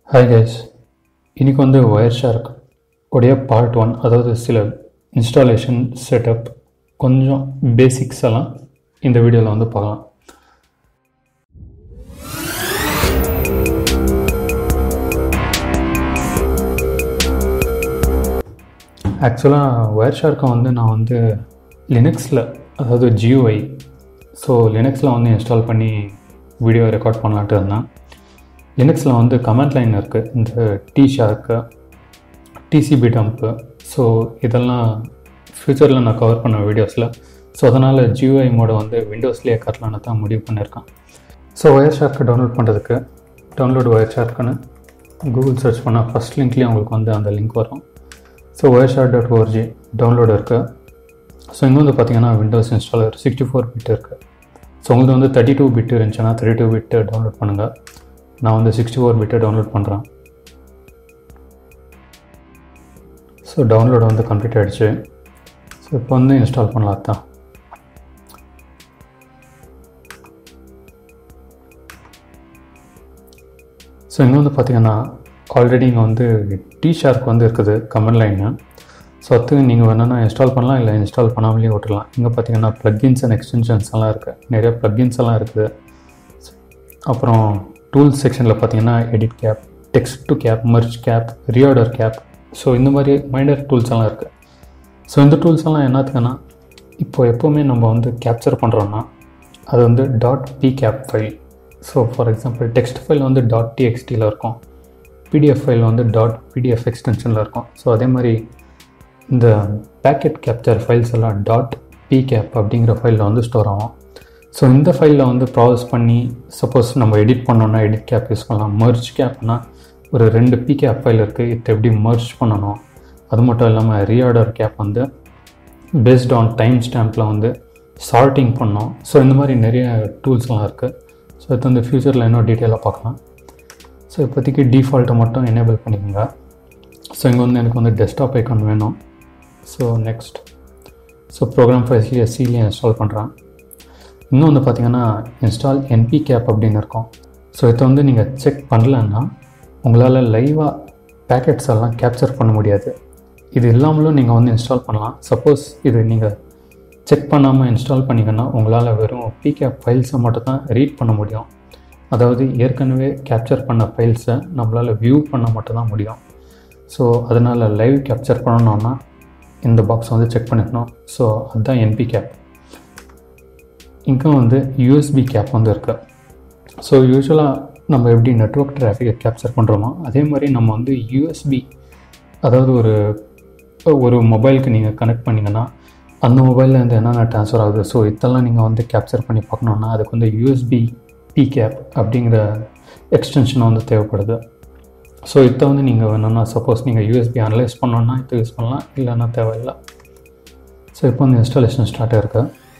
hi guys இன்னைக்கு வந்து wire Wireshark உடைய பார்ட் ஒன் அதாவது சில இன்ஸ்டாலேஷன் செட்டப் கொஞ்சம் பேசிக்ஸ் எல்லாம் இந்த வீடியோவில் வந்து பார்க்கலாம் ஆக்சுவலாக ஒயர் ஷார்க்கை வந்து நான் வந்து லினக்ஸில் அதாவது ஜியூஐ ஸோ லினக்ஸில் வந்து இன்ஸ்டால் பண்ணி வீடியோ ரெக்கார்ட் பண்ணலான்ட்டு இருந்தேன் லினக்ஸில் வந்து கமெண்ட் லைன் இருக்குது இந்த tshark tcpdump so இதெல்லாம் ஃப்யூச்சரில் நான் கவர் பண்ண வீடியோஸில் ஸோ அதனால் ஜியூஐ மோடை வந்து விண்டோஸ்லேயே கட்டலான்னு தான் முடிவு பண்ணியிருக்கேன் ஸோ ஒயர் ஷார்க்கை டவுன்லோட் பண்ணுறதுக்கு டவுன்லோட் ஒயர் ஷார்க்குன்னு கூகுள் சர்ச் பண்ணால் ஃபஸ்ட் லிங்க்லேயே உங்களுக்கு வந்து அந்த லிங்க் வரும் so Wireshark dot O R G download இருக்குது ஸோ இங்கே வந்து பார்த்தீங்கன்னா Windows installer sixty four bit இருக்குது ஸோ உங்களுக்கு வந்து தேர்ட்டி டூ பிட் இருந்துச்சுன்னா தேர்ட்டி டூ பிட்டு டவுன்லோட் பண்ணுங்கள் நான் வந்து சிக்ஸ்டி ஃபோர் பிட்டை டவுன்லோட் பண்ணுறேன் ஸோ டவுன்லோட் வந்து கம்ப்ளீட் ஆகிடுச்சு ஸோ இப்போ வந்து இன்ஸ்டால் பண்ணலாம் தான் ஸோ இங்கே வந்து பார்த்தீங்கன்னா ஆல்ரெடி இங்கே வந்து டி ஷார்க் வந்து இருக்குது கமெண்ட் லைனு ஸோ அதுக்கு நீங்கள் வேணுன்னா இன்ஸ்டால் பண்ணலாம் இல்லை இன்ஸ்டால் பண்ணாமலே விட்டுடலாம் இங்கே பார்த்தீங்கன்னா ப்ளக்கின்ஸ் அண்ட் எக்ஸ்டென்ஷன்ஸ் எல்லாம் இருக்குது நிறைய ப்ளக்கின்ஸ் எல்லாம் இருக்குது அப்புறம் டூல்ஸ் செக்ஷனில் பார்த்தீங்கன்னா editcap text to cap mergecap reordercap so இந்த மாதிரி மைனர் டூல்ஸ் எல்லாம் இருக்குது ஸோ இந்த டூல்ஸ் எல்லாம் என்னத்துக்குன்னா இப்போ எப்போவுமே நம்ம வந்து கேப்சர் பண்ணுறோன்னா அது வந்து dot pcap file so for example text file வந்து டாட் டிஎக்ஸ்டியில் இருக்கும் பிடிஎஃப் ஃபைல் வந்து டாட் பிடிஎஃப் எக்ஸ்டென்ஷனில் இருக்கும் ஸோ அதே மாதிரி இந்த பேக்கெட் கேப்சர் ஃபைல்ஸ் எல்லாம் டாட் பி கேப் அப்படிங்கிற ஃபைலில் வந்து ஸ்டோர் ஆகும் ஸோ இந்த ஃபைலில் வந்து ப்ராசஸ் பண்ணி சப்போஸ் நம்ம எடிட் பண்ணோன்னா எடிட் கேப் யூஸ் பண்ணலாம் மர்ஜ் கேப்னா ஒரு ரெண்டு பி கேப் ஃபைல் இருக்குது இது எப்படி மர்ஜ் பண்ணணும் அது மட்டும் இல்லாமல் ரீஆர்டர் கேப் வந்து பேஸ்ட் ஆன் டைம் ஸ்டாம்பில் வந்து சார்ட்டிங் பண்ணோம் ஸோ இந்த மாதிரி நிறைய டூல்ஸ்லாம் இருக்குது ஸோ இது வந்து ஃப்யூச்சரில் இன்னும் டீட்டெயிலாக பார்க்கலாம் ஸோ இப்போதைக்கு டிஃபால்ட்டை மட்டும் எனேபிள் பண்ணிக்கோங்க ஸோ இங்கே வந்து எனக்கு வந்து டெஸ்க்டாப் ஐக்கான் வேணும் ஸோ நெக்ஸ்ட் ஸோ ப்ரோக்ராம் ஃபைல்ஸ்லேயே சிலேயே இன்ஸ்டால் பண்ணுறேன் இன்னும் வந்து பார்த்தீங்கன்னா இன்ஸ்டால் என்பி கேப் அப்படின்னு இருக்கும் ஸோ இதை வந்து நீங்கள் செக் பண்ணலன்னா உங்களால் லைவாக பேக்கெட்ஸ் எல்லாம் கேப்சர் பண்ண முடியாது இது இல்லாமலும் நீங்கள் வந்து இன்ஸ்டால் பண்ணலாம் சப்போஸ் இது நீங்கள் செக் பண்ணாமல் இன்ஸ்டால் பண்ணிங்கன்னா உங்களால் வெறும் பிகேப் ஃபைல்ஸை மட்டும் தான் ரீட் பண்ண முடியும் அதாவது ஏற்கனவே கேப்சர் பண்ண ஃபைல்ஸை நம்மளால் வியூ பண்ண மட்டும் தான் முடியும் ஸோ அதனால் லைவ் கேப்சர் பண்ணணுன்னா இந்த பாக்ஸ் வந்து செக் பண்ணிக்கணும் ஸோ அதுதான் என்பி கேப் இங்கே வந்து யூஎஸ்பி கேப் வந்து இருக்குது ஸோ யூஸ்வலாக நம்ம எப்படி நெட்ஒர்க் டிராஃபிக்கை கேப்சர் பண்ணுறோமோ அதே மாதிரி நம்ம வந்து யூஎஸ்பி அதாவது ஒரு ஒரு மொபைலுக்கு நீங்கள் கனெக்ட் பண்ணிங்கன்னா அந்த மொபைலில் இருந்து என்னென்ன ட்ரான்ஸ்ஃபர் ஆகுது ஸோ இதெல்லாம் நீங்கள் வந்து கேப்சர் பண்ணி பார்க்கணுன்னா அதுக்கு வந்து யூஎஸ்பி பி கேப் அப்படிங்கிற எக்ஸ்டென்ஷன் வந்து தேவைப்படுது ஸோ இதை வந்து நீங்கள் வேணும்னா சப்போஸ் நீங்கள் யூஎஸ்பி அனலைஸ் பண்ணோன்னா இதை யூஸ் பண்ணலாம் இல்லைன்னா தேவையில்லை ஸோ இப்போ வந்து இன்ஸ்டாலேஷன் ஸ்டார்ட் ஆயிருக்கு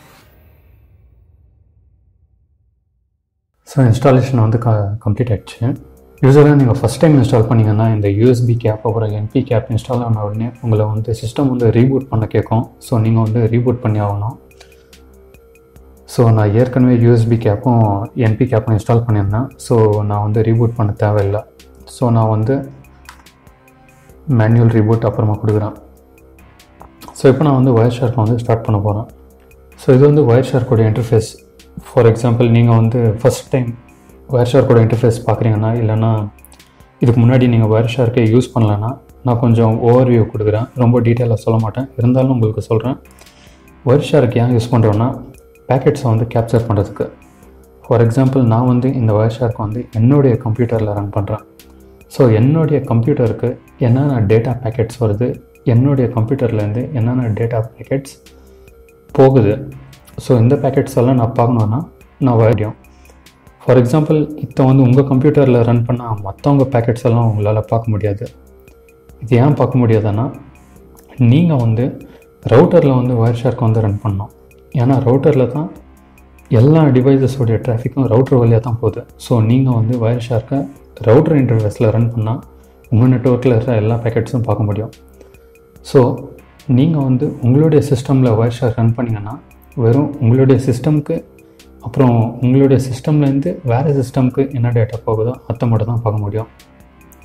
ஸோ இன்ஸ்டாலேஷன் வந்து க கம்ப்ளீட் ஆகிடுச்சு யூஸ்வலாக நீங்கள் ஃபஸ்ட் டைம் இன்ஸ்டால் பண்ணிங்கன்னா இந்த யூஎஸ்பி கேப் அப்புறம் என்பி கேப் இன்ஸ்டால் ஆன உடனே உங்களை வந்து சிஸ்டம் வந்து ரீபூட் பண்ண கேட்கும் ஸோ நீங்கள் வந்து ரீபூட் பண்ணி ஆகணும் ஸோ நான் ஏற்கனவே யூஎஸ்பி கேப்பும் என்பி கேப்பும் இன்ஸ்டால் பண்ணியிருந்தேன் ஸோ நான் வந்து ரீபூட் பண்ண தேவையில்லை ஸோ நான் வந்து மேனுவல் ரீபூட் அப்புறமா கொடுக்குறேன் ஸோ இப்போ நான் வந்து ஒயர் ஷார்க் வந்து ஸ்டார்ட் பண்ண போகிறேன் ஸோ இது வந்து ஒயர் ஷார்க்கோட இன்டர்ஃபேஸ் ஃபார் எக்ஸாம்பிள் நீங்கள் வந்து ஃபஸ்ட் டைம் ஒயர் ஷார்க்கோட இன்டர்ஃபேஸ் பார்க்குறீங்கன்னா இல்லைனா இதுக்கு முன்னாடி நீங்கள் ஒயர் ஷார்க்கை யூஸ் பண்ணலன்னா நான் கொஞ்சம் ஓவர் வியூ கொடுக்குறேன் ரொம்ப டீட்டெயிலாக சொல்ல மாட்டேன் இருந்தாலும் உங்களுக்கு சொல்கிறேன் ஒயர் ஷார்க் ஏன் யூஸ் பண்ணுறோன்னா பேக்கெட்ஸை வந்து கேப்சர் பண்ணுறதுக்கு ஃபார் எக்ஸாம்பிள் நான் வந்து இந்த ஒயர் ஷார்க் வந்து என்னுடைய கம்ப்யூட்டரில் ரன் பண்ணுறேன் ஸோ என்னுடைய கம்ப்யூட்டருக்கு என்னென்ன டேட்டா பேக்கெட்ஸ் வருது என்னுடைய கம்ப்யூட்டர்லேருந்து என்னென்ன டேட்டா பேக்கெட்ஸ் போகுது ஸோ இந்த பேக்கெட்ஸ் எல்லாம் நான் பார்க்கணுன்னா நான் வரையும் ஃபார் எக்ஸாம்பிள் இப்போ வந்து உங்கள் கம்ப்யூட்டரில் ரன் பண்ணால் மற்றவங்க பேக்கெட்ஸ் எல்லாம் உங்களால் பார்க்க முடியாது இது ஏன் பார்க்க முடியாதுன்னா நீங்கள் வந்து ரவுட்டரில் வந்து ஒயர் ஷார்க் வந்து ரன் பண்ணோம் ஏன்னா ரவுட்டரில் தான் எல்லா டிவைசஸோடைய டிராஃபிக்கும் ரவுட்டர் வழியாக தான் போகுது ஸோ நீங்கள் வந்து ஒயர் ஷார்க்கை ரவுட்டர் இன்டர்ஃபேஸில் ரன் பண்ணால் உங்கள் நெட்ஒர்க்கில் இருக்கிற எல்லா பேக்கெட்ஸும் பார்க்க முடியும் ஸோ நீங்கள் வந்து உங்களுடைய சிஸ்டமில் ஒயர் ஷார்க் ரன் பண்ணிங்கன்னா வெறும் உங்களுடைய சிஸ்டம்க்கு அப்புறம் உங்களுடைய சிஸ்டம்லேருந்து வேறு சிஸ்டம்க்கு என்ன டேட்டா போகுதோ அதை மட்டும் தான் பார்க்க முடியும்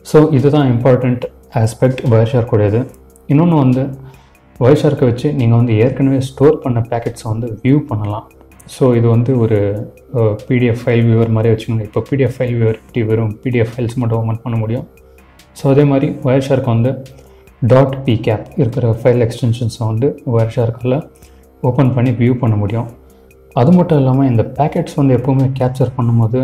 ஸோ இதுதான் இம்பார்ட்டண்ட் ஆஸ்பெக்ட் வயர் ஷார்க்குடையது இன்னொன்று வந்து வயர் ஷார்க்கை வச்சு நீங்கள் வந்து ஏற்கனவே ஸ்டோர் பண்ண பேக்கெட்ஸை வந்து வியூ பண்ணலாம் ஸோ இது வந்து ஒரு பிடிஎஃப் ஃபைல் வியூவர் மாதிரி வச்சுக்கோங்க இப்போ பிடிஎஃப் ஃபைல் வியூவர் இப்படி வெறும் பிடிஎஃப் ஃபைல்ஸ் மட்டும் ஓப்பன் பண்ண முடியும் ஸோ அதே மாதிரி வயர் ஷார்க் வந்து டாட் பி கேப் இருக்கிற ஃபைல் எக்ஸ்டென்ஷன்ஸை வந்து வயர் ஷார்க்கில் ஓப்பன் பண்ணி வியூ பண்ண முடியும் அது மட்டும் இல்லாமல் இந்த பேக்கெட்ஸ் வந்து எப்போவுமே கேப்சர் பண்ணும்போது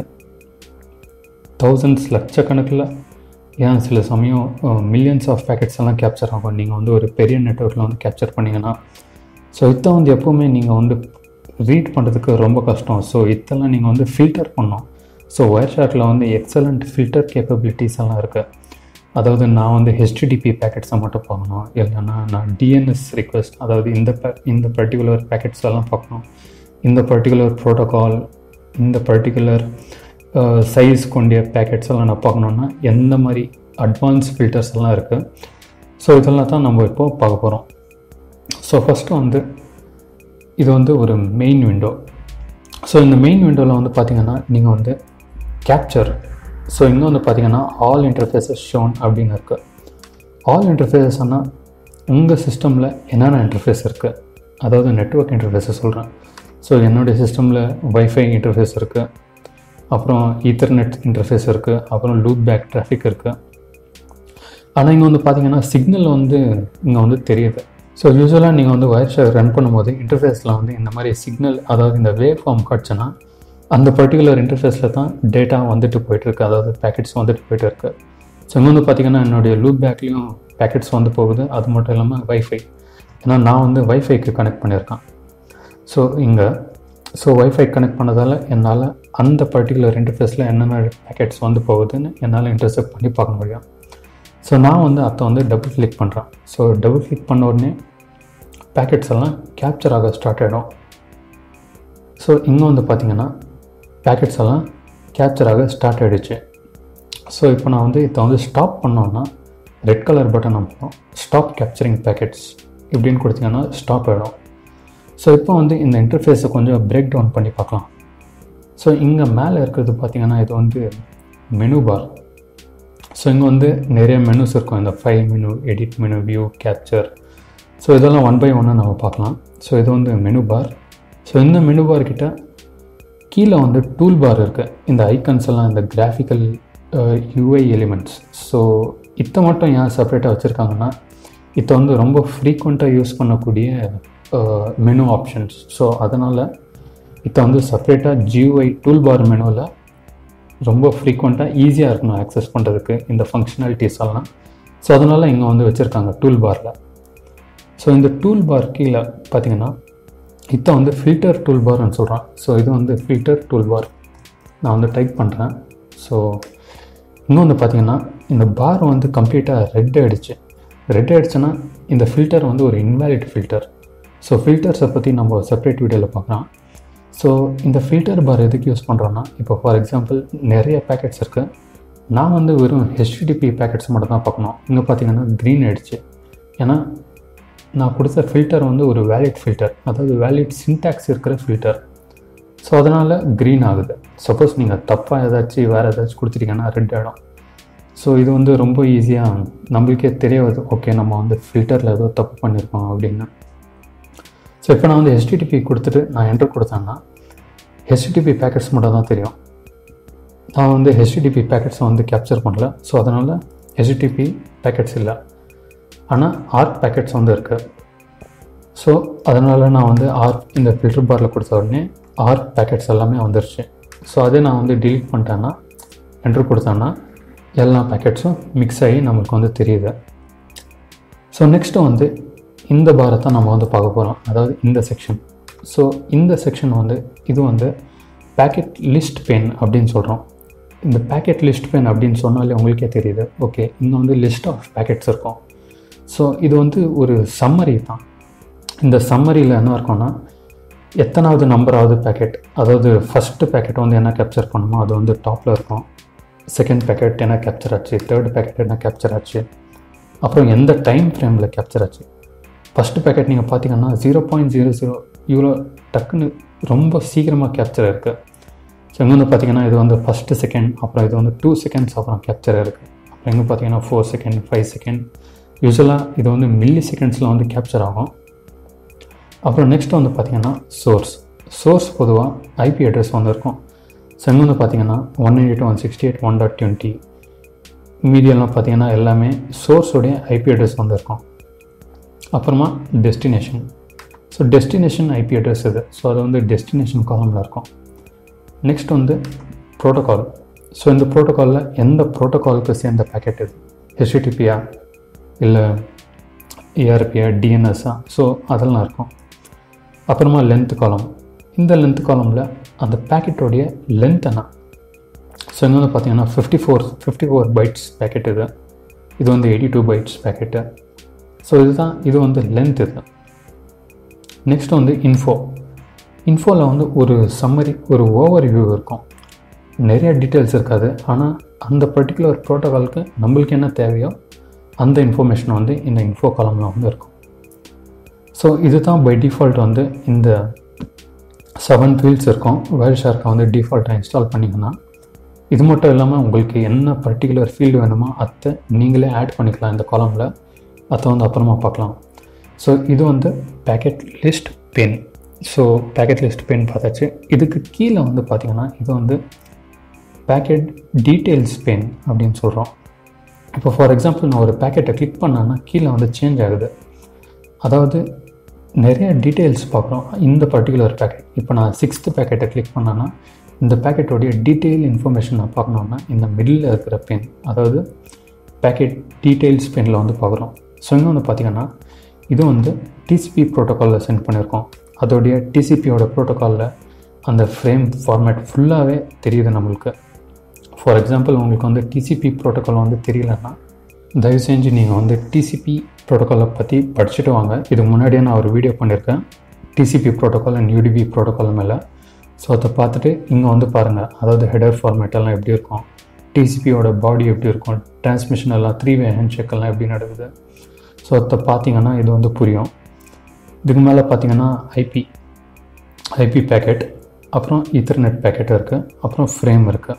தௌசண்ட்ஸ் லட்சக்கணக்கில் ஏன் சில சமயம் மில்லியன்ஸ் ஆஃப் பேக்கெட்ஸ் எல்லாம் கேப்சர் ஆகும் நீங்கள் வந்து ஒரு பெரிய நெட்ஒர்க்கில் வந்து கேப்சர் பண்ணிங்கன்னா ஸோ இதை வந்து எப்போவுமே நீங்கள் வந்து ரீட் பண்ணுறதுக்கு ரொம்ப கஷ்டம் ஸோ இதெல்லாம் நீங்கள் வந்து ஃபில்டர் பண்ணோம் ஸோ ஒயர் ஷார்க்கில் வந்து எக்ஸலண்ட் ஃபில்டர் கேப்பபிலிட்டிஸ் எல்லாம் இருக்குது அதாவது நான் வந்து ஹெச்டிடிபி பேக்கெட்ஸை மட்டும் பார்க்கணும் இல்லைன்னா நான் டிஎன்எஸ் ரிக்வெஸ்ட் அதாவது இந்த பே இந்த பர்டிகுலர் பேக்கெட்ஸ் எல்லாம் பார்க்கணும் இந்த பர்டிகுலர் ப்ரோட்டோகால் இந்த பர்டிகுலர் சைஸ் கொண்டிய பேக்கெட்ஸ் எல்லாம் நான் பார்க்கணுன்னா எந்த மாதிரி அட்வான்ஸ் ஃபில்டர்ஸ் எல்லாம் இருக்குது ஸோ இதெல்லாம் தான் நம்ம இப்போது பார்க்க போகிறோம் ஸோ ஃபஸ்ட்டு வந்து இது வந்து ஒரு மெயின் விண்டோ ஸோ இந்த மெயின் விண்டோவில் வந்து பார்த்திங்கன்னா நீங்கள் வந்து கேப்சர் ஸோ இங்கே வந்து பார்த்தீங்கன்னா ஆல் இன்டர்ஃபேஸஸ் ஷோன் அப்படின்னு இருக்குது ஆல் இன்டர்ஃபேஸஸ்னால் உங்கள் சிஸ்டமில் என்னென்ன இன்டர்ஃபேஸ் இருக்குது அதாவது நெட்ஒர்க் இன்டர்ஃபேஸை சொல்கிறேன் ஸோ என்னுடைய சிஸ்டமில் வைஃபை இன்டர்ஃபேஸ் இருக்குது அப்புறம் ஈத்தர்நெட் இன்டர்ஃபேஸ் இருக்குது அப்புறம் லூப் பேக் டிராஃபிக் இருக்குது ஆனால் இங்கே வந்து பார்த்தீங்கன்னா சிக்னல் வந்து இங்கே வந்து தெரியுது ஸோ யூஸ்வலாக நீங்கள் வந்து ஒயர் ஷேர் ரன் பண்ணும்போது இன்டர்ஃபேஸில் வந்து இந்த மாதிரி சிக்னல் அதாவது இந்த வேவ் ஃபார்ம் காட்டுச்சுன்னா அந்த பர்டிகுலர் இன்டர்ஃபேஸில் தான் டேட்டா வந்துட்டு போயிட்டுருக்கு அதாவது பேக்கெட்ஸ் வந்துட்டு போயிட்டு இருக்கு ஸோ இங்கே வந்து பார்த்திங்கன்னா என்னுடைய லூப் பேக்லேயும் பேக்கெட்ஸ் வந்து போகுது அது மட்டும் இல்லாமல் வைஃபை ஏன்னா நான் வந்து வைஃபைக்கு கனெக்ட் பண்ணியிருக்கேன் ஸோ இங்கே ஸோ வைஃபை கனெக்ட் பண்ணதால் என்னால் அந்த பர்டிகுலர் இன்டர்ஃபேஸில் என்னென்ன பேக்கெட்ஸ் வந்து போகுதுன்னு என்னால் இன்டர்செப்ட் பண்ணி பார்க்க முடியும் ஸோ நான் வந்து அதை வந்து டபுள் கிளிக் பண்ணுறேன் ஸோ டபுள் கிளிக் பண்ண உடனே பேக்கெட்ஸ் எல்லாம் கேப்சர் ஆக ஸ்டார்ட் ஆகிடும் ஸோ இங்கே வந்து பார்த்திங்கன்னா பேக்கெட்ஸ் எல்லாம் கேப்சர் ஆக ஸ்டார்ட் ஆகிடுச்சு ஸோ இப்போ நான் வந்து இதை வந்து ஸ்டாப் பண்ணோன்னா ரெட் கலர் பட்டன் அமுப்போம் ஸ்டாப் கேப்சரிங் பேக்கெட்ஸ் இப்படின்னு கொடுத்தீங்கன்னா ஸ்டாப் ஆகிடும் ஸோ இப்போ வந்து இந்த இன்டர்ஃபேஸை கொஞ்சம் பிரேக் டவுன் பண்ணி பார்க்கலாம் ஸோ இங்கே மேலே இருக்கிறது பார்த்திங்கன்னா இது வந்து மெனு பார் ஸோ இங்கே வந்து நிறைய மெனுஸ் இருக்கும் இந்த file menu edit menu view capture so இதெல்லாம் ஒன் பை ஒன்னாக நம்ம பார்க்கலாம் ஸோ இது வந்து மெனு பார் ஸோ இந்த மெனு பார் கிட்ட கீழே வந்து டூல் பார் இருக்குது இந்த ஐக்கன்ஸ் எல்லாம் இந்த கிராஃபிக்கல் யூஐ எலிமெண்ட்ஸ் ஸோ இதை மட்டும் ஏன் செப்பரேட்டாக வச்சுருக்காங்கன்னா இதை வந்து ரொம்ப ஃப்ரீக்வெண்ட்டாக யூஸ் பண்ணக்கூடிய மெனு ஆப்ஷன்ஸ் ஸோ அதனால் இதை வந்து செப்பரேட்டாக ஜியூஐ டூல் பார் மெனுவில் ரொம்ப ஃப்ரீக்வெண்ட்டாக ஈஸியாக இருக்கணும் ஆக்சஸ் பண்ணுறதுக்கு இந்த ஃபங்க்ஷனாலிட்டிஸ் எல்லாம் ஸோ அதனால் இங்கே வந்து வச்சுருக்காங்க டூல் பாரில் ஸோ இந்த டூல் பார் கீழே பார்த்தீங்கன்னா இதை வந்து ஃபில்டர் டூல் பார்னு சொல்கிறேன் ஸோ இது வந்து ஃபில்டர் டூல் பார் நான் வந்து டைப் பண்ணுறேன் ஸோ இன்னும் வந்து பார்த்தீங்கன்னா இந்த பார் வந்து கம்ப்ளீட்டாக ரெட் ஆகிடுச்சு ரெட் ஆகிடுச்சுன்னா இந்த ஃபில்டர் வந்து ஒரு இன்வேலிட் ஃபில்டர் ஸோ ஃபில்டர்ஸை பற்றி நம்ம செப்பரேட் வீடியோவில் பார்க்கலாம் ஸோ இந்த ஃபில்டர் பார் எதுக்கு யூஸ் பண்ணுறோன்னா இப்போ ஃபார் எக்ஸாம்பிள் நிறைய பேக்கெட்ஸ் இருக்குது நான் வந்து வெறும் ஹெச்டிடிபி பேக்கெட்ஸ் மட்டும் தான் பார்க்கணும் இங்கே பார்த்தீங்கன்னா க்ரீன் ஆகிடுச்சு ஏன்னா நான் கொடுத்த ஃபில்டர் வந்து ஒரு வேலிட் ஃபில்டர் அதாவது வேலிட் சின்டாக்ஸ் இருக்கிற ஃபில்டர் ஸோ அதனால் க்ரீன் ஆகுது சப்போஸ் நீங்கள் தப்பாக ஏதாச்சும் வேறு ஏதாச்சும் கொடுத்துட்டீங்கன்னா ரெட் ஆகிடும் ஸோ இது வந்து ரொம்ப ஈஸியாக நம்மளுக்கே தெரிய வருது ஓகே நம்ம வந்து ஃபில்டரில் ஏதோ தப்பு பண்ணியிருக்கோம் அப்படின்னு ஸோ இப்போ நான் வந்து ஹெச்டிடிபி கொடுத்துட்டு நான் என்ட்ரு கொடுத்தேன்னா ஹெச்டிடிபி பேக்கெட்ஸ் மட்டும் தான் தெரியும் நான் வந்து ஹெச்டிடிபி பேக்கெட்ஸை வந்து கேப்சர் பண்ணல ஸோ அதனால் ஹெச்டிடிபி பேக்கெட்ஸ் இல்லை ஆனால் ஆர்க் பேக்கெட்ஸ் வந்து இருக்குது ஸோ அதனால் நான் வந்து ஆர்க் இந்த ஃபில்டர் பாரில் கொடுத்த உடனே ஆர்க் பேக்கெட்ஸ் எல்லாமே வந்துருச்சு ஸோ அதே நான் வந்து டிலீட் பண்ணிட்டேன்னா என்ட்ரு கொடுத்தேன்னா எல்லா பேக்கெட்ஸும் மிக்ஸ் ஆகி நம்மளுக்கு வந்து தெரியுது ஸோ நெக்ஸ்ட்டு வந்து இந்த பாரை தான் நம்ம வந்து பார்க்க போகிறோம் அதாவது இந்த செக்ஷன் ஸோ இந்த செக்ஷன் வந்து இது வந்து பேக்கெட் லிஸ்ட் பென் அப்படின்னு சொல்கிறோம் இந்த பேக்கெட் லிஸ்ட் பென் அப்படின்னு சொன்னாலே உங்களுக்கே தெரியுது ஓகே இங்கே வந்து லிஸ்ட் ஆஃப் பேக்கெட்ஸ் இருக்கும் ஸோ இது வந்து ஒரு சம்மரி தான் இந்த சம்மரியில் என்ன இருக்கும்னா எத்தனாவது நம்பராவது பேக்கெட் அதாவது ஃபஸ்ட்டு பேக்கெட் வந்து என்ன கேப்சர் பண்ணுமோ அது வந்து டாப்பில் இருக்கும் செகண்ட் பேக்கெட் என்ன கேப்சர் ஆச்சு தேர்ட் பேக்கெட் என்ன கேப்சர் ஆச்சு அப்புறம் எந்த டைம் ஃப்ரேமில் கேப்சர் ஆச்சு ஃபஸ்ட்டு பேக்கெட் நீங்கள் பார்த்தீங்கன்னா ஜீரோ பாயிண்ட் ஜீரோ ஜீரோ இவ்வளோ டக்குன்னு ரொம்ப சீக்கிரமாக கேப்சர் இருக்குது ஸோ இங்கே வந்து பார்த்தீங்கன்னா இது வந்து ஃபஸ்ட்டு செகண்ட் அப்புறம் இது வந்து டூ செகண்ட்ஸ் அப்புறம் கேப்சர் இருக்குது எங்கே பார்த்தீங்கன்னா ஃபோர் செகண்ட் ஃபைவ் செகண்ட் யூஸ்வலாக இது வந்து மில்லி செகண்ட்ஸில் வந்து கேப்சர் ஆகும் அப்புறம் நெக்ஸ்ட் வந்து பார்த்தீங்கன்னா சோர்ஸ் சோர்ஸ் பொதுவாக ஐபி அட்ரஸ் வந்து இருக்கும் ஸோ இங்கே வந்து பார்த்தீங்கன்னா one eighty two one sixty eight one dot twenty மீடியெல்லாம் பார்த்தீங்கன்னா எல்லாமே சோர்ஸோடைய ஐபி அட்ரஸ் வந்து இருக்கும் அப்புறமா destination so destination IP address இது ஸோ அது வந்து டெஸ்டினேஷன் காலமில் இருக்கும் நெக்ஸ்ட் வந்து ப்ரோட்டோகால் ஸோ இந்த ப்ரோட்டோகாலில் எந்த ப்ரோட்டோகாலுக்கு சேர்ந்த பேக்கெட் இது ஹெச்டிடிபியா இல்லை ஏஆர்பியா டிஎன்எஸ்ஸா ஸோ அதெல்லாம் இருக்கும் அப்புறமா லென்த் காலம் இந்த லென்த் காலமில் அந்த பேக்கெட்டோடைய லென்த் என்ன ஸோ இங்கே வந்து பார்த்தீங்கன்னா fifty four fifty four bytes packet இது இது வந்து eighty two bytes packet so இதுதான் இது வந்து லென்த் இது நெக்ஸ்ட் வந்து இன்ஃபோ இன்ஃபோவில் வந்து ஒரு சம்மரி ஒரு ஓவர் வியூ இருக்கும் நிறைய டீட்டெயில்ஸ் இருக்காது ஆனால் அந்த பர்டிகுலர் ப்ரோட்டோகாலுக்கு நம்மளுக்கு என்ன தேவையோ அந்த இன்ஃபர்மேஷன் வந்து இந்த இன்ஃபோ காலமில் வந்து இருக்கும் ஸோ இது தான் பை டிஃபால்ட் வந்து இந்த செவன் ஃபீல்ட்ஸ் இருக்கும் வயர் ஷார்க்கை வந்து டிஃபால்ட்டாக இன்ஸ்டால் பண்ணிங்கன்னா இது மட்டும் இல்லாமல் உங்களுக்கு என்ன பர்டிகுலர் ஃபீல்டு வேணுமோ அதை நீங்களே ஆட் பண்ணிக்கலாம் இந்த காலமில் அதை வந்து அப்புறமா பார்க்கலாம் ஸோ இது வந்து packet list pane so packet list pane பார்த்தாச்சு இதுக்கு கீழே வந்து பார்த்திங்கன்னா இது வந்து பேக்கெட் டீட்டெயில்ஸ் பென் அப்படின்னு சொல்கிறோம் இப்போ ஃபார் எக்ஸாம்பிள் நான் ஒரு பேக்கெட்டை கிளிக் பண்ணேன்னா கீழே வந்து சேஞ்ச் ஆகுது அதாவது நிறைய டீட்டெயில்ஸ் பார்க்குறோம் இந்த பர்டிகுலர் பேக்கெட் இப்போ நான் சிக்ஸ்த்து பேக்கெட்டை கிளிக் பண்ணேன்னா இந்த பேக்கெட்டோடைய டீட்டெயில் இன்ஃபர்மேஷன் நான் பார்க்கணுன்னா இந்த மிடில் இருக்கிற பென் அதாவது பேக்கெட் டீட்டெயில்ஸ் பெனில் வந்து பார்க்குறோம் ஸோ இங்கே வந்து பார்த்திங்கன்னா இது வந்து டிசிபி ப்ரோட்டோக்காலில் சென்ட் பண்ணியிருக்கோம் அதோடைய டிசிபியோட ப்ரோட்டோக்காலில் அந்த ஃப்ரேம் ஃபார்மேட் ஃபுல்லாகவே தெரியுது நம்மளுக்கு ஃபார் எக்ஸாம்பிள் உங்களுக்கு வந்து டிசிபி ப்ரோட்டோக்கால் வந்து தெரியலன்னா தயவு செஞ்சு நீங்கள் வந்து டிசிபி ப்ரோட்டோக்காலை பற்றி படிச்சுட்டு வாங்க இது முன்னாடியே நான் ஒரு வீடியோ பண்ணியிருக்கேன் TCP protocol and UDP protocol மேலே ஸோ அதை பார்த்துட்டு இங்கே வந்து பாருங்கள் அதாவது ஹெடர் ஃபார்மேட் எல்லாம் எப்படி இருக்கும் டிசிபியோட பாடி எப்படி இருக்கும் டிரான்ஸ்மிஷன் எல்லாம் த்ரீ வே ஹேண்ட் எல்லாம் எப்படி நடக்குது ஸோ அதை பார்த்தீங்கன்னா இது வந்து புரியும் இதுக்கு மேலே பார்த்தீங்கன்னா ஐபி ஐபி பேக்கெட் அப்புறம் ஈத்தர்நெட் பேக்கெட் இருக்குது அப்புறம் ஃப்ரேம் இருக்குது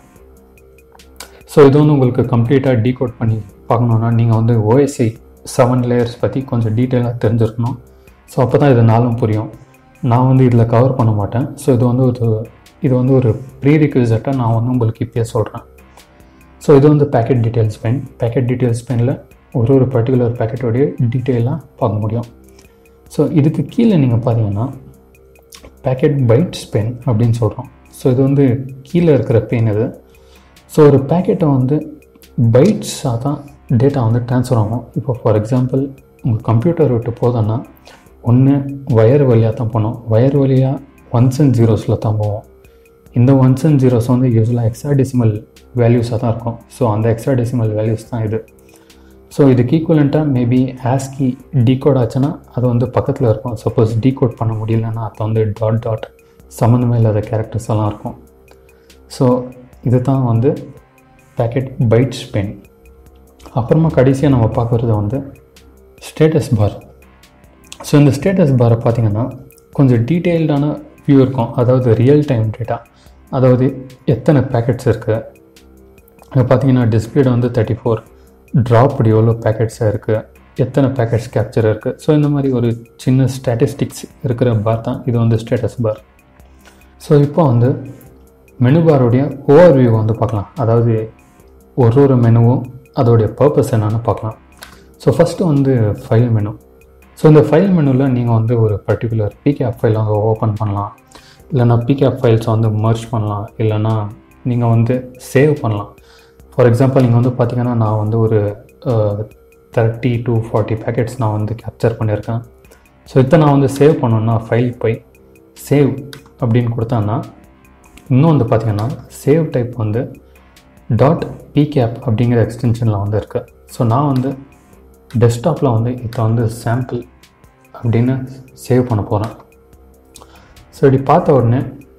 ஸோ இது வந்து உங்களுக்கு கம்ப்ளீட்டாக டீகோட் பண்ணி பார்க்கணுன்னா நீங்கள் வந்து ஓஎஸ்ஐ செவன் லேயர்ஸ் பற்றி கொஞ்சம் டீட்டெயிலாக தெரிஞ்சிருக்கணும் ஸோ அப்போ தான் இது நாளும் புரியும் நான் வந்து இதில் கவர் பண்ண மாட்டேன் ஸோ இது வந்து ஒரு இது வந்து ஒரு ப்ரீ ரிக்விசட்டாக நான் வந்து உங்களுக்கு இப்பயே சொல்கிறேன் ஸோ இது வந்து packet details pane packet details பெனில் ஒரு ஒரு பர்டிகுலர் பேக்கெட்டோடைய டீட்டெயிலாக பார்க்க முடியும் ஸோ இதுக்கு கீழே நீங்கள் பார்த்தீங்கன்னா பேக்கெட் பைட்ஸ் பென் அப்படின்னு சொல்கிறோம் ஸோ இது வந்து கீழே இருக்கிற பென் இது ஸோ ஒரு பேக்கெட்டை வந்து பைட்ஸாக தான் டேட்டா வந்து ட்ரான்ஸ்ஃபர் ஆகும் இப்போ ஃபார் எக்ஸாம்பிள் உங்கள் கம்ப்யூட்டர் விட்டு போதோன்னா ஒன்று வயர் வழியாக தான் போனோம் வயர் வழியாக ஒன்ஸ் அண்ட் ஜீரோஸில் தான் போவோம் இந்த ஒன்ஸ் அண்ட் ஜீரோஸ் வந்து யூஸ்வலாக எக்ஸாடெசிமல் வேல்யூஸாக தான் இருக்கும் ஸோ அந்த எக்ஸாடெசிமல் வேல்யூஸ் தான் இது ஸோ இதுக்கு ஈக்குவலண்ட்டாக மேபி ஆஸ்கி டீகோட் ஆச்சுன்னா அது வந்து பக்கத்தில் இருக்கும் சப்போஸ் டீகோட் பண்ண முடியலன்னா அது வந்து டாட் டாட் சம்மந்தமே இல்லாத கேரக்டர்ஸ் எல்லாம் இருக்கும் ஸோ இது தான் வந்து பேக்கெட் பைட்ஸ் பென் அப்புறமா கடைசியாக நம்ம பார்க்குறது வந்து ஸ்டேட்டஸ் பார் ஸோ இந்த ஸ்டேட்டஸ் பாரை பார்த்தீங்கன்னா கொஞ்சம் டீட்டெயில்டான வியூ இருக்கும் அதாவது ரியல் டைம் டேட்டா அதாவது எத்தனை பேக்கெட்ஸ் இருக்குது இங்கே பார்த்தீங்கன்னா டிஸ்பிளேட் வந்து தேர்ட்டி ஃபோர் ட்ராப் எவ்வளோ பேக்கெட்ஸாக இருக்குது எத்தனை பேக்கெட்ஸ் கேப்சர் இருக்குது ஸோ இந்த மாதிரி ஒரு சின்ன ஸ்டாட்டிஸ்டிக்ஸ் இருக்கிற பார் தான் இது வந்து ஸ்டேட்டஸ் பார் ஸோ இப்போ வந்து மெனு பாரோடைய ஓவர் வியூ வந்து பார்க்கலாம் அதாவது ஒரு ஒரு மெனுவும் அதோடைய பர்பஸ் என்னன்னு பார்க்கலாம் ஸோ ஃபஸ்ட்டு வந்து ஃபைல் மெனு ஸோ இந்த ஃபைல் மெனுவில் நீங்கள் வந்து ஒரு பர்டிகுலர் பிகேப் ஃபைல் வந்து ஓப்பன் பண்ணலாம் இல்லைனா பிகேப் ஃபைல்ஸை வந்து மர்ச் பண்ணலாம் இல்லைனா நீங்கள் வந்து சேவ் பண்ணலாம் ஃபார் எக்ஸாம்பிள் நீங்கள் வந்து பார்த்தீங்கன்னா நான் வந்து ஒரு தேர்ட்டி டு ஃபார்ட்டி பேக்கெட்ஸ் நான் வந்து கேப்சர் பண்ணியிருக்கேன் ஸோ இதை நான் வந்து சேவ் பண்ணணுன்னா ஃபைல் போய் சேவ் அப்படின்னு கொடுத்தேன்னா இன்னும் வந்து பார்த்தீங்கன்னா சேவ் டைப் வந்து டாட் பிகேப் அப்படிங்கிற எக்ஸ்டென்ஷனில் வந்து இருக்குது ஸோ நான் வந்து டெஸ்க்டாப்பில் வந்து இதை வந்து சாம்பிள் அப்படின்னு சேவ் பண்ண போகிறேன் ஸோ இப்படி பார்த்த உடனே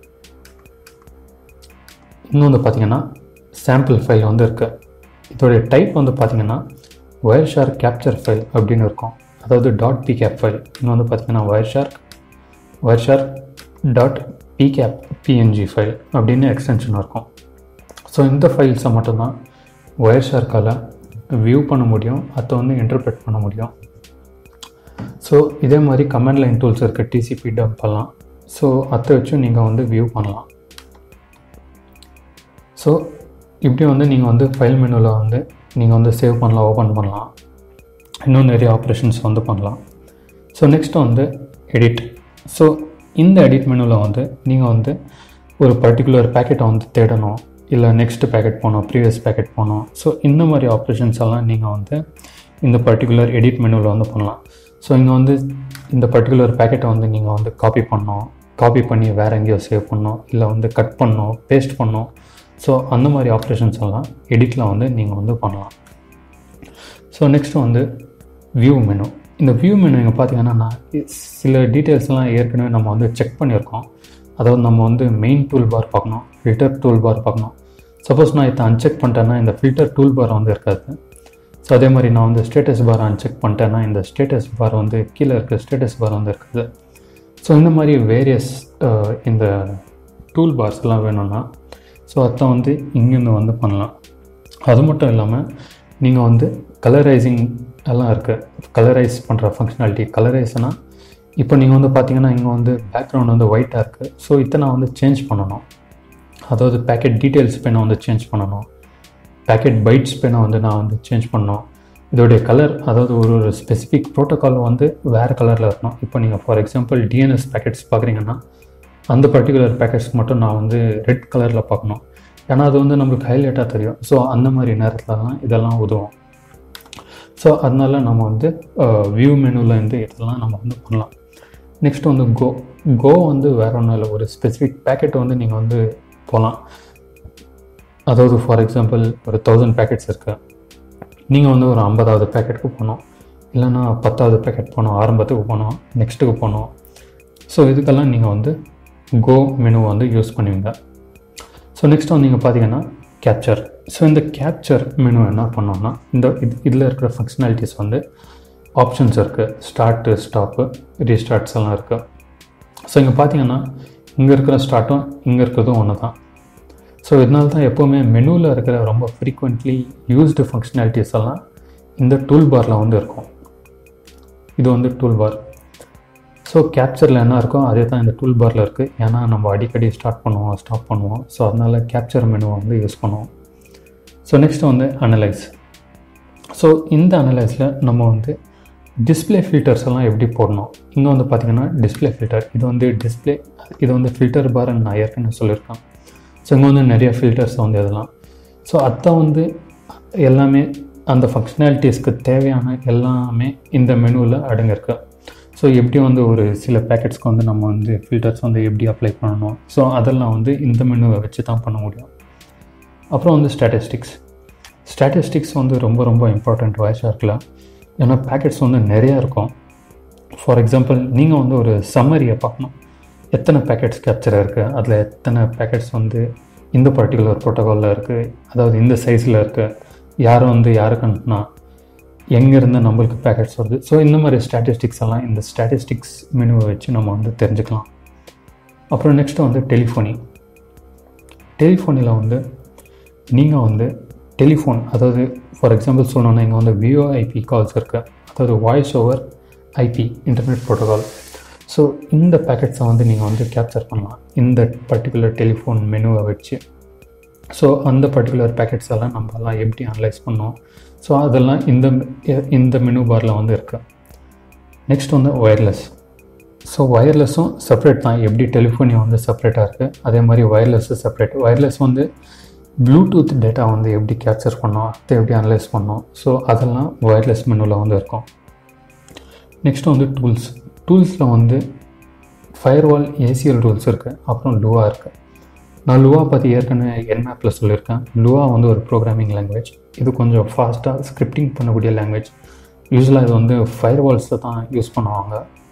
இன்னும் வந்து பார்த்தீங்கன்னா சாம்பிள் ஃபைல் வந்து இருக்குது இதோடைய டைப் வந்து பார்த்தீங்கன்னா ஒயர் ஷார் கேப்சர் ஃபைல் அப்படின்னு இருக்கும் அதாவது டாட் பிகேப் ஃபைல் இன்னும் வந்து பார்த்தீங்கன்னா wire shark wire shark dot pcap PNG file அப்படின்னு எக்ஸ்டென்ஷன் இருக்கும் ஸோ இந்த ஃபைல்ஸை மட்டும்தான் ஒயர் ஷார்க்கால் வியூ பண்ண முடியும் அதை வந்து இன்டர்பிரட் பண்ண முடியும் ஸோ இதே மாதிரி கமெண்ட் லைன் டூல்ஸ் இருக்குது டிசிபி டம்ப் எல்லாம் ஸோ அதை வச்சும் நீங்கள் வந்து வியூ பண்ணலாம் ஸோ இப்படி வந்து நீங்கள் வந்து ஃபைல் மெனுவில் வந்து நீங்கள் வந்து சேவ் பண்ணலாம் ஓப்பன் பண்ணலாம் இன்னும் நிறைய ஆப்ரேஷன்ஸ் வந்து பண்ணலாம் ஸோ நெக்ஸ்ட் வந்து எடிட் ஸோ இந்த எடிட் மெனுவில் வந்து நீங்கள் வந்து ஒரு பர்டிகுலர் பேக்கெட்டை வந்து தேடணும் இல்லை நெக்ஸ்ட் பேக்கெட் போகணும் ப்ரீவியஸ் பேக்கெட் போகணும் ஸோ இந்த மாதிரி ஆப்ரேஷன்ஸ் எல்லாம் நீங்கள் வந்து இந்த பர்டிகுலர் எடிட் மெனுவில் வந்து பண்ணலாம் ஸோ இங்கே வந்து இந்த பர்டிகுலர் பேக்கெட்டை வந்து நீங்கள் வந்து காப்பி பண்ணணும் காப்பி பண்ணி வேறு எங்கேயோ சேவ் பண்ணணும் இல்லை வந்து கட் பண்ணணும் பேஸ்ட் பண்ணணும் ஸோ அந்த மாதிரி ஆப்ரேஷன்ஸ் எல்லாம் எடிட்டில் வந்து நீங்கள் வந்து பண்ணலாம் ஸோ நெக்ஸ்ட் வந்து வியூ மெனு இந்த வியூ மெனு இங்கே பார்த்தீங்கன்னா நான் சில டீட்டெயில்ஸ்லாம் ஏற்கனவே நம்ம வந்து செக் பண்ணியிருக்கோம் அதாவது நம்ம வந்து மெயின் டூல் பார் பார்க்கணும் ஃபில்டர் டூல் பார் பார்க்கணும் சப்போஸ் நான் இதை அன்செக் பண்ணிட்டேன்னா இந்த ஃபில்டர் டூல் பார் வந்து இருக்காது ஸோ அதே மாதிரி நான் வந்து ஸ்டேட்டஸ் பார் அன்செக் பண்ணிட்டேன்னா இந்த ஸ்டேட்டஸ் பார் வந்து கீழே இருக்க ஸ்டேட்டஸ் பார் வந்து இருக்குது ஸோ இந்த மாதிரி வேரியஸ் இந்த டூல் பார்ஸ் எல்லாம் வேணும்னா ஸோ அதை வந்து இங்கேருந்து வந்து பண்ணலாம் அது மட்டும் இல்லாமல் நீங்கள் வந்து கலரைசிங் எல்லாம் இருக்குது கலரைஸ் பண்ணுற ஃபங்க்ஷனாலிட்டி கலரைஸ்னால் இப்போ நீங்கள் வந்து பார்த்தீங்கன்னா இங்கே வந்து பேக்ரவுண்ட் வந்து ஒயிட்டாக இருக்குது ஸோ இதை நான் வந்து சேஞ்ச் பண்ணணும் அதாவது பேக்கெட் டீட்டெயில்ஸ் பேனை வந்து சேஞ்ச் பண்ணணும் பேக்கெட் பைட்ஸ் பேனை வந்து நான் வந்து சேஞ்ச் பண்ணணும் இதோடைய கலர் அதாவது ஒரு ஒரு ஸ்பெசிஃபிக் ப்ரோட்டோக்கால் வந்து வேறு கலரில் இருக்கணும் இப்போ நீங்கள் ஃபார் எக்ஸாம்பிள் டிஎன்எஸ் பேக்கெட்ஸ் பார்க்குறீங்கன்னா அந்த பர்டிகுலர் பேக்கெட்ஸ்க்கு மட்டும் நான் வந்து ரெட் கலரில் பார்க்கணும் ஏன்னா அது வந்து நம்மளுக்கு ஹைலைட்டாக தெரியும் ஸோ அந்த மாதிரி நேரத்துலலாம் இதெல்லாம் உதவும் ஸோ அதனால நம்ம வந்து வியூ மெனுவில் இருந்து இதெல்லாம் நம்ம வந்து பண்ணலாம் நெக்ஸ்ட் வந்து கோ கோ வந்து வேற ஒன்றும் இல்லை ஒரு ஸ்பெசிஃபிக் பேக்கெட் வந்து நீங்கள் வந்து போகலாம் அதாவது ஃபார் எக்ஸாம்பிள் ஒரு தௌசண்ட் பேக்கெட்ஸ் இருக்கு நீங்கள் வந்து ஒரு ஐம்பதாவது பேக்கெட்டுக்கு போகணும் இல்லைன்னா பத்தாவது பேக்கெட் போகணும் ஆரம்பத்துக்கு போகணும் நெக்ஸ்ட்டுக்கு போகணும் ஸோ இதுக்கெல்லாம் நீங்கள் வந்து கோ மெனு வந்து யூஸ் பண்ணுவீங்க ஸோ நெக்ஸ்ட் வந்து நீங்கள் பார்த்தீங்கன்னா கேப்சர் ஸோ இந்த கேப்சர் மெனு என்ன பண்ணோம்னா இந்த இது இதில் இருக்கிற ஃபங்க்ஷனாலிட்டிஸ் வந்து ஆப்ஷன்ஸ் இருக்குது ஸ்டார்ட்டு ஸ்டாப்பு ரீஸ்டார்ட்ஸ் எல்லாம் இருக்குது ஸோ இங்கே பார்த்தீங்கன்னா இங்கே இருக்கிற ஸ்டார்ட்டும் இங்கே இருக்கிறதும் ஒன்று தான் ஸோ இதனால தான் எப்போவுமே மெனுவில் இருக்கிற ரொம்ப ஃப்ரீக்வெண்ட்லி யூஸ்டு ஃபங்க்ஷனாலிட்டிஸ் எல்லாம் இந்த டூல் பாரில் வந்து இருக்கும் இது வந்து டூல் பார் ஸோ கேப்சரில் என்ன இருக்கோ அதே தான் இந்த டூல் பாரில் இருக்குது ஏன்னா நம்ம அடிக்கடி ஸ்டார்ட் பண்ணுவோம் ஸ்டாப் பண்ணுவோம் ஸோ அதனால் கேப்சர் மெனுவை வந்து யூஸ் பண்ணுவோம் ஸோ நெக்ஸ்ட் வந்து அனலைஸ் ஸோ இந்த அனலைஸில் நம்ம வந்து டிஸ்பிளே ஃபில்டர்ஸ் எல்லாம் எப்படி போடணும் இங்கே வந்து பார்த்திங்கன்னா டிஸ்பிளே ஃபில்டர் இது வந்து டிஸ்பிளே இது வந்து ஃபில்டர் பார்ன்னு நான் ஏற்கனவே சொல்லியிருக்கேன் ஸோ இங்கே வந்து நிறைய ஃபில்டர்ஸ் வந்து இதெல்லாம் ஸோ அதை வந்து எல்லாமே அந்த ஃபங்க்ஷனாலிட்டிஸ்க்கு தேவையான எல்லாமே இந்த மெனுவில் அடங்கியிருக்கு ஸோ எப்படி வந்து ஒரு சில பேக்கெட்ஸ்க்கு வந்து நம்ம வந்து ஃபில்டர்ஸ் வந்து எப்படி அப்ளை பண்ணணும் ஸோ அதெல்லாம் வந்து இந்த மெனுவை வச்சு தான் பண்ண முடியும் அப்புறம் வந்து ஸ்டாட்டிஸ்டிக்ஸ் ஸ்டாட்டிஸ்டிக்ஸ் வந்து ரொம்ப ரொம்ப இம்பார்ட்டண்ட் வாய்ஸாக இருக்கலாம் ஏன்னா பேக்கெட்ஸ் வந்து நிறையா இருக்கும் ஃபார் எக்ஸாம்பிள் நீங்கள் வந்து ஒரு சம்மரியை பார்க்கணும் எத்தனை பேக்கெட்ஸ் கேப்சர் இருக்குது அதில் எத்தனை பேக்கெட்ஸ் வந்து இந்த பர்டிகுலர் ப்ரோட்டோகாலில் இருக்குது அதாவது இந்த சைஸில் இருக்குது யார் வந்து யாருக்கு அனுப்புனா எங்கேருந்து நம்மளுக்கு பேக்கெட்ஸ் வருது ஸோ இந்த மாதிரி ஸ்டாட்டிஸ்டிக்ஸ் எல்லாம் இந்த ஸ்டாட்டிஸ்டிக்ஸ் மெனுவை வச்சு நம்ம வந்து தெரிஞ்சுக்கலாம் அப்புறம் நெக்ஸ்ட்டு வந்து டெலிஃபோனி டெலிஃபோனில் வந்து நீங்கள் வந்து டெலிஃபோன் அதாவது ஃபார் எக்ஸாம்பிள் சொல்லணும்னா இங்கே வந்து விஓஐபி கால்ஸ் இருக்குது அதாவது voice over IP internet protocol so இந்த பேக்கெட்ஸை வந்து நீங்கள் வந்து கேப்சர் பண்ணலாம் இந்த பர்டிகுலர் டெலிஃபோன் மெனுவை வச்சு ஸோ அந்த பர்டிகுலர் பேக்கெட்ஸ் எல்லாம் நம்ம எல்லாம் எப்படி அனலைஸ் பண்ணோம் ஸோ அதெல்லாம் இந்த இந்த மெனு பாரில் வந்து இருக்குது நெக்ஸ்ட் வந்து ஒயர்லெஸ் ஸோ ஒயர்லெஸ்ஸும் செப்பரேட் தான் எப்படி டெலிஃபோனி வந்து செப்பரேட்டாக இருக்குது அதே மாதிரி ஒயர்லெஸ்ஸு செப்பரேட் ஒயர்லெஸ் வந்து ப்ளூடூத் டேட்டா வந்து எப்படி கேப்சர் பண்ணோம் அதை எப்படி அனலைஸ் பண்ணோம் ஸோ அதெல்லாம் ஒயர்லெஸ் மெனுவில் வந்து இருக்கும் நெக்ஸ்ட் வந்து டூல்ஸ் டூல்ஸில் வந்து ஃபயர்வால் ஏசிஎல் ரூல்ஸ் இருக்குது அப்புறம் லுவா இருக்குது நான் லுவா பற்றி ஏற்கனவே என்மேப்பில் சொல்லியிருக்கேன் லுவா வந்து ஒரு ப்ரோக்ராமிங் லாங்குவேஜ் இது கொஞ்சம் ஃபாஸ்ட்டாக ஸ்கிரிப்டிங் பண்ணக்கூடிய லாங்குவேஜ் யூஸ்வலாக இது வந்து ஃபயர்வால்ஸை தான் யூஸ் பண்ணுவாங்க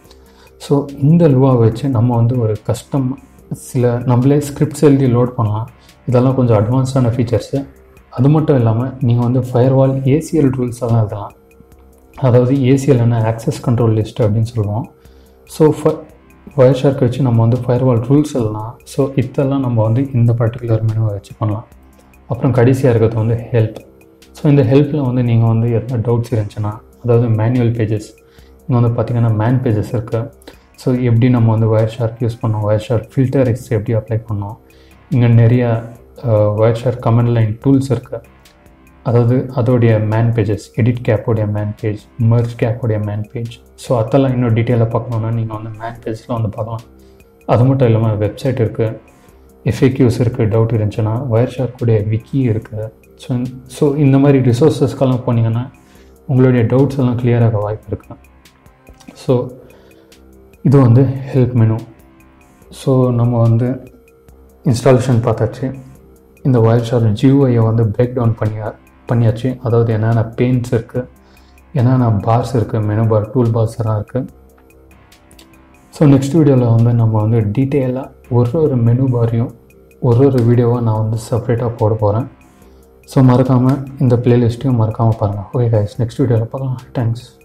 ஸோ இந்த லுவாவை வச்சு நம்ம வந்து ஒரு கஸ்டம் சில நம்மளே ஸ்கிரிப்ட்ஸ் எழுதி லோட் பண்ணலாம் இதெல்லாம் கொஞ்சம் அட்வான்ஸ்டான ஃபீச்சர்ஸு அது மட்டும் இல்லாமல் நீங்கள் வந்து ஃபயர்வால் ஏசிஎல் ரூல்ஸ் எல்லாம் எழுதலாம் அதாவது ஏசிஎல் என்ன ஆக்சஸ் கண்ட்ரோல் லிஸ்ட் அப்படின்னு சொல்லுவோம் ஸோ ஃப ஒயர் ஷார்க் வச்சு நம்ம வந்து ஃபயர்வால் ரூல்ஸ் எழுதலாம் ஸோ இதெல்லாம் நம்ம வந்து இந்த பர்டிகுலர் மெனுவை வச்சு பண்ணலாம் அப்புறம் கடைசியாக இருக்கிறது வந்து ஹெல்ப் ஸோ இந்த ஹெல்ப்பில் வந்து நீங்கள் வந்து எதனா டவுட்ஸ் இருந்துச்சுன்னா அதாவது மேனுவல் பேஜஸ் இங்கே வந்து பார்த்தீங்கன்னா மேன் பேஜஸ் இருக்குது ஸோ எப்படி நம்ம வந்து ஒயர் ஷார்க் யூஸ் பண்ணோம் ஒயர் ஷார்க் ஃபில்டர் எக்ஸ் எப்படி அப்ளை பண்ணோம் இங்கே நிறைய wire shark command line tools இருக்குது அதாவது அதோடைய மேன் பேஜஸ் எடிட் கேப்போடைய மேன் பேஜ் மர்ஜ் கேப்போடைய மேன் பேஜ் ஸோ அதெல்லாம் இன்னும் டீட்டெயிலாக பார்க்கணுன்னா நீங்கள் வந்து மேன் பேஜில் வந்து பார்க்கலாம் அது மட்டும் இல்லாமல் வெப்சைட் இருக்குது எஃப்ஏக்யூஸ் இருக்குது டவுட் இருந்துச்சுன்னா ஒயர் ஷார்க்குடைய விக்கி இருக்குது ஸோ ஸோ இந்த மாதிரி ரிசோர்ஸஸ்க்கெல்லாம் போனீங்கன்னா உங்களுடைய டவுட்ஸ் எல்லாம் கிளியராக வாய்ப்பு இருக்குது ஸோ இது வந்து ஹெல்ப் மெனு ஸோ நம்ம வந்து இன்ஸ்டாலேஷன் பார்த்தாச்சு இந்த ஒயர் ஷார்க் ஜியூஐயை வந்து பிரேக் டவுன் பண்ணியா பண்ணியாச்சு அதாவது என்னென்ன பெயின்ஸ் இருக்குது என்னென்ன பார்ஸ் இருக்குது மெனு பார் டூல் பார்ஸ் எல்லாம் இருக்குது ஸோ நெக்ஸ்ட் வீடியோவில் வந்து நம்ம வந்து டீட்டெயிலாக ஒரு ஒரு மெனு பாரையும் ஒரு ஒரு வீடியோவாக நான் வந்து செப்ரேட்டாக போட போகிறேன் ஸோ மறக்காமல் இந்த பிளேலிஸ்ட்டையும் மறக்காமல் பாருங்கள் ஓகே கைஸ் நெக்ஸ்ட் வீடியோவில் பார்க்கலாம் தேங்க்ஸ்